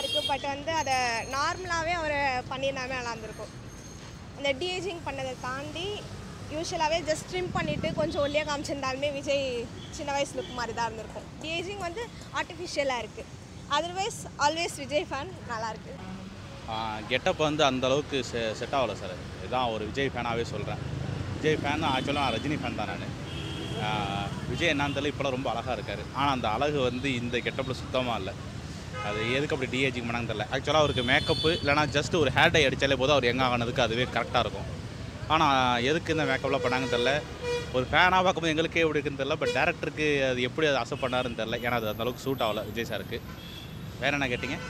இருக்குது பட் வந்து அதை நார்மலாகவே அவர் பண்ணியிருந்தாமே நல்லா இருந்திருக்கும் அந்த டிஏஜிங் பண்ணதை தாண்டி யூஸ்வலாகவே ஜஸ்ட் ட்ரிம் பண்ணிவிட்டு கொஞ்சம் ஒல்லியாக காமிச்சிருந்தாலுமே விஜய் சின்ன வயசு லுக் மாதிரி தான் இருந்திருக்கும் டிஏஜிங் வந்து ஆர்டிஃபிஷியலாக இருக்குது அதர்வைஸ் ஆல்வேஸ் விஜய் ஃபேன் நல்லாயிருக்கு கெட்டப் வந்து அந்த அளவுக்கு செ செட் ஆகலை சார் இதுதான் ஒரு விஜய் ஃபேனாகவே சொல்கிறேன் விஜய் ஃபேன் ஆக்சுவலாக நான் ரஜினி ஃபேன் தான் நான் விஜய் என்னன்னு தெரியல இப்போலாம் ரொம்ப அழகாக இருக்கார் ஆனால் அந்த அழகு வந்து இந்த கெட்டப்பில் சுத்தமாக இல்லை அது எதுக்கு அப்படி டிஏஜிங் பண்ணாங்கன்னு தெரியல ஆக்சுவலாக அவருக்கு மேக்கப்பு இல்லைனா ஜஸ்ட் ஒரு ஹேர் டை அடித்தாலே போதும் அவர் எங்கே ஆனதுக்கு அதுவே கரெக்டாக இருக்கும் ஆனால் எதுக்கு இந்த மேக்கப்லாம் பண்ணாங்கன்னு தெரில ஒரு ஃபேனாக பார்க்கும்போது எங்களுக்கே எப்படி இருக்குன்னு தெரில பட் டேரக்டருக்கு அது எப்படி அதை அசப் பண்ணாருன்னு தெரில ஏன்னா அது அந்த அளவுக்கு சூட் ஆகல விஜய் சாருக்கு வேறு என்ன கேட்டிங்க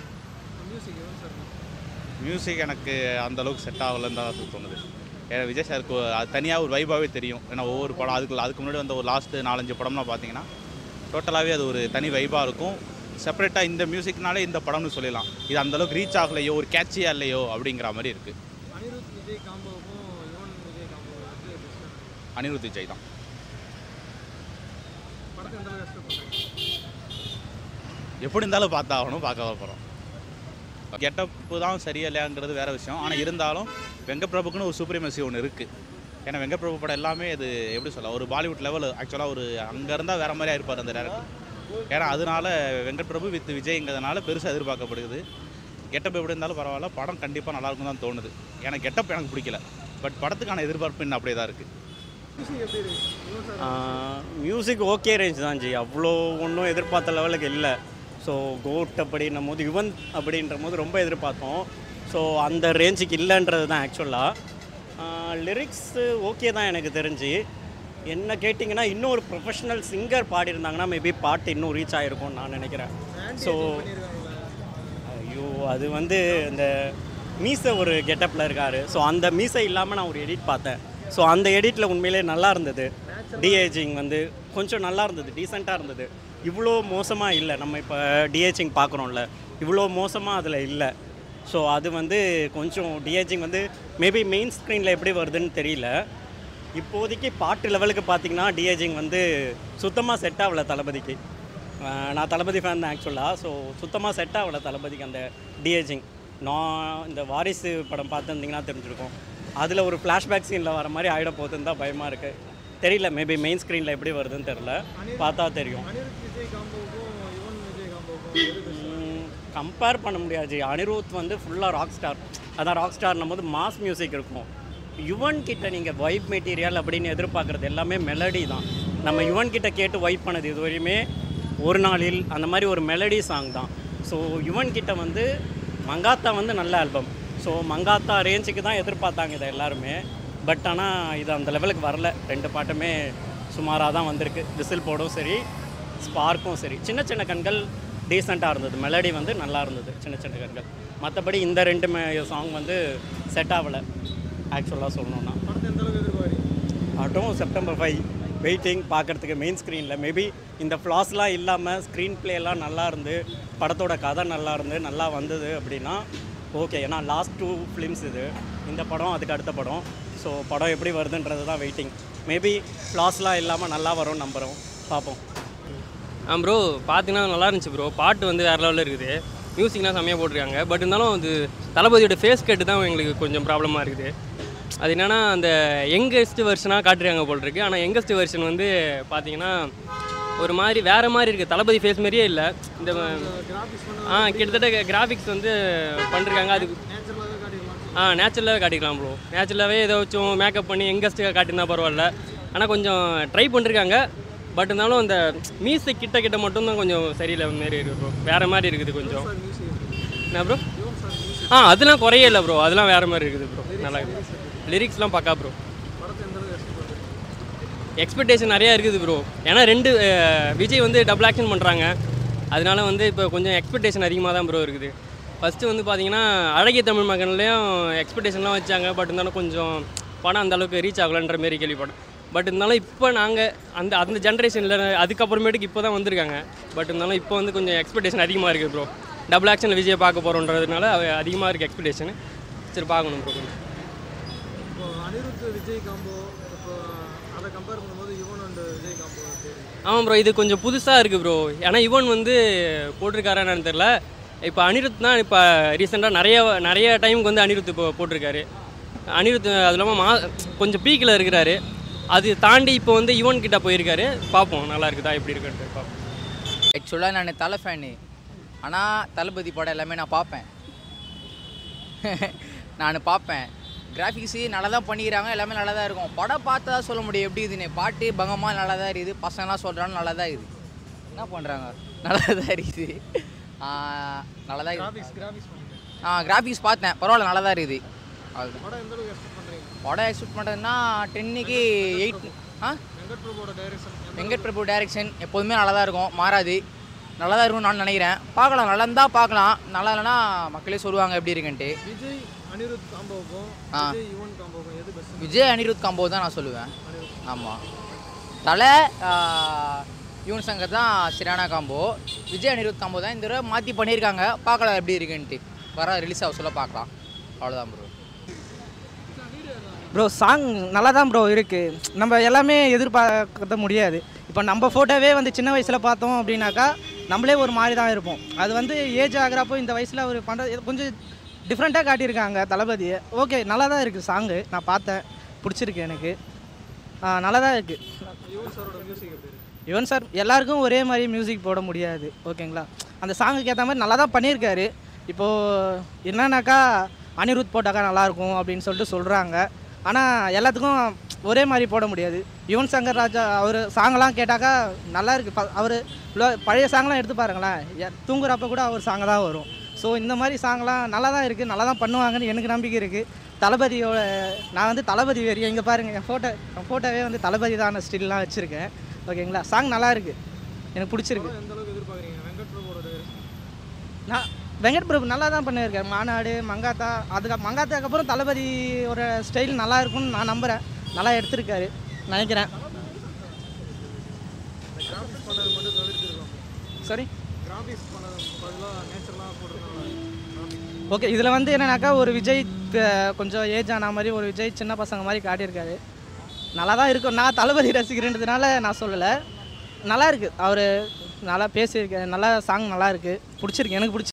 மியூசிக் எனக்கு அந்த அளவுக்கு செட் ஆகலைன்னு தான் தோணுது ஏன்னா விஜய் சாருக்கு அது தனியாக ஒரு வைபாகவே தெரியும் ஏன்னா ஒவ்வொரு படம் அதுக்கு அதுக்கு முன்னாடி வந்த ஒரு லாஸ்ட்டு நாலஞ்சு படம்லாம் பார்த்தீங்கன்னா டோட்டலாகவே அது ஒரு தனி வைபாக இருக்கும் செப்பரேட்டாக இந்த மியூசிக்னாலே இந்த படம்னு சொல்லிடலாம் இது அந்த அளவுக்கு ரீச் ஆகலையோ ஒரு கேட்சியாக இல்லையோ அப்படிங்கிற மாதிரி இருக்குது அனிருத் விஜய் காம்போவுக்கும் யுவன் விஜய் காம்போ வந்து பெஸ்ட்டாக அனிருத் விஜய் தான் படத்தை எந்த அளவுக்கு எக்ஸ்பெக்ட் பண்ணுறாங்க எப்படி இருந்தாலும் பார்த்தாகணும் பார்க்க போகிறோம் கெட்டப்பு தான் சரியா இல்லையாங்கிறது வேற விஷயம் ஆனால் இருந்தாலும் வெங்கப்பிரபுக்குன்னு ஒரு சூப்பரிமசி ஒன்று இருக்குது ஏன்னா வெங்கப்பிரபு படம் எல்லாமே இது எப்படி சொல்ல ஒரு பாலிவுட் லெவல் ஆக்சுவலாக ஒரு அங்கே இருந்தால் வேற மாதிரியா இருப்பார் அந்த டேரக்டர் ஏன்னா அதனால வெங்கட் பிரபு வித் விஜய்ங்கிறதுனால பெருசாக எதிர்பார்க்கப்படுது கெட்டப் எப்படி இருந்தாலும் பரவாயில்ல படம் கண்டிப்பாக நல்லா இருக்கும் தான் தோணுது ஏன்னா கெட்டப் எனக்கு பிடிக்கல பட் படத்துக்கான எதிர்பார்ப்பு இன்னும் அப்படியே தான் இருக்குது மியூசிக் எப்படி இருக்கு Yuvan sir music okay range தான் ஜி அவ்வளோ ஒன்றும் எதிர்பார்த்த லெவலுக்கு இல்லை ஸோ கோட் அப்படின்னும் போது யுவன் அப்படின்ற போது ரொம்ப எதிர்பார்த்தோம் ஸோ அந்த ரேஞ்சுக்கு இல்லைன்றது தான் ஆக்சுவலாக லிரிக்ஸு ஓகே தான் எனக்கு தெரிஞ்சு என்ன கேட்டிங்கன்னா இன்னொரு ப்ரொஃபஷனல் சிங்கர் பாடியிருந்தாங்கன்னா மேபி பாட்டு இன்னும் ரீச் ஆகிருக்கும்னு நான் நினைக்கிறேன் ஸோ பண்ணியிருக்காங்களா ஐயோ அது வந்து இந்த மீசை ஒரு கெட்டப்பில் இருக்கார் ஸோ அந்த மீசை இல்லாமல் நான் ஒரு எடிட் பார்த்தேன் ஸோ அந்த எடிட்டில் உண்மையிலே நல்லா இருந்தது டிஏஜிங் வந்து கொஞ்சம் நல்லா இருந்தது டீசெண்டாக இருந்தது இவ்வளோ மோசமாக இல்லை நம்ம இப்போ டிஏஜிங் பார்க்குறோம்ல இவ்வளோ மோசமாக அதில் இல்லை ஸோ அது வந்து கொஞ்சம் டிஏஜிங் வந்து மேபி மெயின் ஸ்க்ரீனில் எப்படி வருதுன்னு தெரியல இப்போதைக்கு பாட்டு லெவலுக்கு பார்த்தீங்கன்னா டிஏஜிங் வந்து சுத்தமாக செட் ஆகல தளபதிக்கு அஹ் நான் தளபதி ஃபேன் தான் ஆக்சுவலாக ஸோ சுத்தமாக செட் ஆகல தளபதிக்கு அந்த டிஏஜிங் நான் இந்த வாரிசு படம் பார்த்துருந்தீங்கன்னா தெரிஞ்சிருக்கும் அதில் ஒரு ஃப்ளாஷ்பேக் சீனில் வர மாதிரி ஆகிட போகுதுன்னு தான் பயமாக இருக்குது தெரியல மேபி மெயின் ஸ்க்ரீனில் எப்படி வருதுன்னு தெரில பார்த்தா தெரியும் அனிருத் விஜய் காம்போவுக்கும் யுவன் விஜய் காம்போவுக்கும் எது பெஸ்ட் கம்பேர் பண்ண முடியாது அனிருத் வந்து ஃபுல்லாக ராக் ஸ்டார் அதான் ராக் ஸ்டார்னும் போது மாஸ் மியூசிக் இருக்கும் யுவன் கிட்ட நீங்கள் வைப் மெட்டீரியல் அப்படின்னு எதிர்பார்க்குறது எல்லாமே மெலடி தான் நம்ம யுவன் கிட்ட கேட்டு வைப் பண்ணது இது வரையுமே ஒரு நாளில் அந்த மாதிரி ஒரு மெலடி சாங் தான் ஸோ யுவன் கிட்ட வந்து மங்காத்தா வந்து நல்ல ஆல்பம் ஸோ மங்காத்தா ரேஞ்சுக்கு தான் எதிர்பார்த்தாங்க இதை எல்லாருமே பட் ஆனால் இது அந்த லெவலுக்கு வரல ரெண்டு பாட்டுமே சுமாராக தான் வந்திருக்கு விசில் போடும் சரி ஸ்பார்க்கும் சரி சின்ன சின்ன கண்கள் டீசெண்டாக இருந்தது மெலடி வந்து நல்லா இருந்தது சின்ன சின்ன கண்கள் மற்றபடி இந்த ரெண்டு சாங் வந்து செட் ஆகலை ஆக்சுவலாக சொல்லணுன்னா படத்தை எந்த அளவுக்கு எதிர்பார்க்குறீங்க ஆட்டும் செப்டம்பர் ஃபைவ் வெயிட்டிங் பார்க்குறதுக்கு மெயின் ஸ்க்ரீனில் மேபி இந்த ஃப்ளாஸ்லாம் இல்லாமல் ஸ்க்ரீன் எல்லாம் நல்லா இருந்து படத்தோட கதை நல்லா இருந்து நல்லா வந்தது அப்படின்னா ஓகே ஏன்னா லாஸ்ட் டூ ஃபிலிம்ஸ் இது இந்த படம் அதுக்கு அடுத்த படம் ஸோ படம் எப்படி வருதுன்றது தான் வெயிட்டிங் மேபி ஃப்ளாஸ்லாம் இல்லாமல் நல்லா வரும்னு நம்புகிறோம் பார்ப்போம் ஆ ப்ரோ பார்த்தீங்கன்னா நல்லா இருந்துச்சு ப்ரோ பாட்டு வந்து வேறு லெவலில் இருக்குது மியூசிக்லாம் செம்மையாக போட்டிருக்காங்க பட் இருந்தாலும் அது தளபதியோட ஃபேஸ் கட்டு தான் எங்களுக்கு கொஞ்சம் ப்ராப்ளமாக இருக்குது அது என்னென்னா அந்த யங்கஸ்ட் வெர்ஷனாக காட்டுறாங்க போல் இருக்கு ஆனால் யங்கஸ்ட் வெர்ஷன் வந்து பார்த்தீங்கன்னா ஒரு மாதிரி வேறு மாதிரி இருக்குது தளபதி ஃபேஸ் மாதிரியே இல்லை இந்த கிராஃபிக்ஸ் பண்ண ஆ கிட்டத்தட்ட கிராஃபிக்ஸ் வந்து பண்ணிருக்காங்க அதுக்கு நேச்சுரலாகவே காட்டிடலாம் ஆ நேச்சுரலாகவே காட்டிக்கலாம் ப்ரோ நேச்சுரலாகவே ஏதாச்சும் மேக்கப் பண்ணி எங்கஸ்ட்டு காட்டியிருந்தா பரவாயில்ல ஆனால் கொஞ்சம் ட்ரை பண்ணிருக்காங்க பட் இருந்தாலும் அந்த மீசை கிட்ட கிட்ட மட்டும்தான் கொஞ்சம் சரியில்லை மாரி இருக்குது ப்ரோ வேறு மாதிரி இருக்குது கொஞ்சம் சார் மியூசிக் என்ன ப்ரோ யுவன் சார் மியூசிக் ஆ அதெல்லாம் குறையே இல்லை ப்ரோ அதெல்லாம் வேறு மாதிரி இருக்குது ப்ரோ நல்லா லிரிக்ஸ்லாம் பக்கா ப்ரோ படத்தை எந்த அளவுக்கு எக்ஸ்பெக்ட் பண்ணுறீங்க எக்ஸ்பெக்டேஷன் நிறையா இருக்குது ப்ரோ ஏன்னா ரெண்டு அஹ், விஜய் வந்து டபுள் ஆக்ஷன் பண்ணுறாங்க அதனால வந்து இப்போ கொஞ்சம் எக்ஸ்பெக்டேஷன் அதிகமாக தான் ப்ரோ இருக்குது ஃபஸ்ட்டு வந்து பார்த்தீங்கன்னா அழகிய தமிழ் மகன்லேயும் எக்ஸ்பெக்டேஷன்லாம் வச்சாங்க பட் இருந்தாலும் கொஞ்சம் படம் அந்த அளவுக்கு ரீச் ஆகலன்ற மாரி கேள்விப்பட்டேன் பட் இருந்தாலும் இப்போ நாங்கள் அந்த அந்த ஜென்ரேஷனில் அதுக்கப்புறமேட்டுக்கு இப்போ தான் வந்திருக்காங்க பட் இருந்தாலும் இப்போ வந்து கொஞ்சம் எக்ஸ்பெக்டேஷன் அதிகமாக இருக்குது ப்ரோ டபுள் ஆக்ஷனில் விஜய் பார்க்க போகிறோன்றதுனால அதிகமாக இருக்குது எக்ஸ்பெக்டேஷன் சரி பார்க்கணும் ப்ரோ கொஞ்சம் இப்போ அனிருத் விஜய் காம்போ இப்போ அதை கம்பேர் பண்ணும்போது யுவன் அண்ட் விஜய் காம்போ எப்படி இருக்கு? ஆமாம் ப்ரோ இது கொஞ்சம் புதுசாக இருக்குது ப்ரோ ஏன்னா இவன் வந்து போட்டிருக்காரா என்னன்னு தெரில இப்போ அனிருத் தான் இப்போ ரீசெண்டாக நிறைய நிறைய டைமுக்கு வந்து அனிருத் இப்போ போட்டிருக்காரு அனிருத் அது இல்லாமல் மா கொஞ்சம் பீக்கில் இருக்கிறாரு அது தாண்டி இப்போ வந்து யுவன் கிட்ட போயிருக்காரு பார்ப்போம் நல்லா இருக்குதா எப்படி இருக்குன்ட்டு பார்ப்போம் ஆக்சுவலாக நான் தலை ஃபேனு ஆனால் தளபதி படம் எல்லாமே நான் பார்ப்பேன் நான் பார்ப்பேன் கிராஃபிக்ஸு நல்லா தான் பண்ணிக்கிறாங்க எல்லாமே நல்லா தான் இருக்கும் படம் பார்த்தா தான் சொல்ல முடியும் எப்படி இதுன்னு பாட்டு பங்கமாக நல்லா தான் இருக்குது பசங்களாம் சொல்கிறாங்க நல்லா தான் இருக்குது என்ன பண்ணுறாங்க நல்லா தான் இருக்குது ஆஹ், நல்லா தான் இருக்குது கிராஃபிக்ஸ் கிராஃபிக்ஸ் பண்ணுங்க ஆ கிராஃபிக்ஸ் பார்த்தேன் பரவாயில்ல நல்லா தான் இருக்குது அது படம் எந்த அளவுக்கு எக்ஸ்பெக்ட் பண்ணுறீங்க படம் எக்ஸ்பெக்ட் பண்ணுறதுன்னா டென்னுக்கு எயிட் ஆ வெங்கட் பிரபுவோட டைரக்ஷன் வெங்கட் பிரபு டைரக்ஷன் எப்போதுமே நல்லா தான் இருக்கும் மாறாது நல்லா தான் இருக்கும்னு நான் நினைக்கிறேன் பார்க்கலாம் நல்லா இருந்தால் பார்க்கலாம் நல்லா இல்லைன்னா மக்களே சொல்லுவாங்க எப்படி இருக்குன்ட்டு விஜய் அனிருத் காம்போவுக்கும் ஆ. விஜய் யுவன் காம்போவுக்கும் எது பெஸ்ட் விஜய் அனிருத் காம்போ தான் நான் சொல்லுவேன் ஆமாம் தலை ஆ, யுவன் சங்கர் தான் சிரானா காம்போ விஜய் அனிருத் காம்போ தான் இந்த தடவை மாற்றி பண்ணியிருக்காங்க பார்க்கலாம் எப்படி இருக்குன்ட்டு வர ரிலீஸ் ஆக சொல்ல பார்க்கலாம் அவ்வளோதான் ப்ரோ ப்ரோ சாங் நல்லா தான் ப்ரோ இருக்குது நம்ம எல்லாமே எதிர்பார்க்க முடியாது இப்போ நம்ம ஃபோட்டோவே வந்து சின்ன வயசில் பார்த்தோம் அப்படின்னாக்கா நம்மளே ஒரு மாதிரி தான் இருப்போம் அது வந்து ஏஜ் ஆகிறப்போ இந்த வயசில் அவர் பண்ணுறது கொஞ்சம் டிஃப்ரெண்ட்டாக காட்டியிருக்காங்க தளபதியை ஓகே நல்லா தான் இருக்குது சாங்கு நான் பார்த்தேன் பிடிச்சிருக்கு எனக்கு ஆ, நல்லா தான் இருக்குது யுவன் சாரோட மியூசிக் எப்படி இருக்கு யுவன் சார் எல்லாருக்கும் ஒரே மாதிரி மியூசிக் போட முடியாது ஓகேங்களா அந்த சாங்குக்கு ஏற்ற மாதிரி நல்லா தான் பண்ணியிருக்காரு இப்போது என்னன்னாக்கா அனிருத் போட்டாக்கா நல்லாயிருக்கும் அப்படின்னு சொல்லிட்டு சொல்கிறாங்க ஆனால் எல்லாத்துக்கும் ஒரே மாதிரி போட முடியாது யுவன் சங்கர் ராஜா அவர் சாங்கெல்லாம் கேட்டாக்கா நல்லா இருக்கு அவர் பழைய சாங்லாம் எடுத்து பாருங்களேன் எ- தூங்குறப்ப கூட அவர் சாங்க தான் வரும் ஸோ இந்த மாதிரி சாங்லாம் நல்லா தான் இருக்குது நல்லா தான் பண்ணுவாங்கன்னு எனக்கு நம்பிக்கை இருக்குது தளபதியோட நான் வந்து தளபதி வெறிய இங்கே பாருங்கள் என் ஃபோட்டோ என் ஃபோட்டோவே வந்து தளபதி தான் ஸ்டில்லாம் வச்சுருக்கேன் ஓகேங்களா சாங் நல்லா இருக்கு எனக்கு பிடிச்சிருக்கு படம் எந்த அளவுக்கு எதிர்பார்க்குறீங்க வெங்கட் பிரபுவோட டைரக்ஷன் நான் வெங்கட் பிரபு நல்லா தான் பண்ணியிருக்காரு மாநாடு மங்காத்தா அதுக்கு மங்காத்தாக்கு அப்புறம் தளபதியோட ஸ்டைல் நல்லா இருக்கும்னு நான் நம்புகிறேன் நல்லா எடுத்திருக்காரு நினைக்கிறேன் கிராஃபிக்ஸ் பண்ணது மட்டும் தவிர்த்துருக்கலாம் சரி கிராஃபிக்ஸ் பண்ணது பதிலாக நேச்சுரலாக போடுறதுனால ஓகே இதில் வந்து என்னன்னாக்கா ஒரு விஜய் அஹ், கொஞ்சம் ஏஜ் ஆன மாதிரி ஒரு விஜய் சின்ன பசங்க மாதிரி காட்டியிருக்காரு நல்லா தான் இருக்கும் நான் தளபதி ரசிக்கிறேன்றதுனால நான் சொல்லலை நல்லா இருக்குது அவர் நல்லா பேசியிருக்காரு நல்லா சாங் நல்லா இருக்குது பிடிச்சிருக்கு எனக்கு பிடிச்சி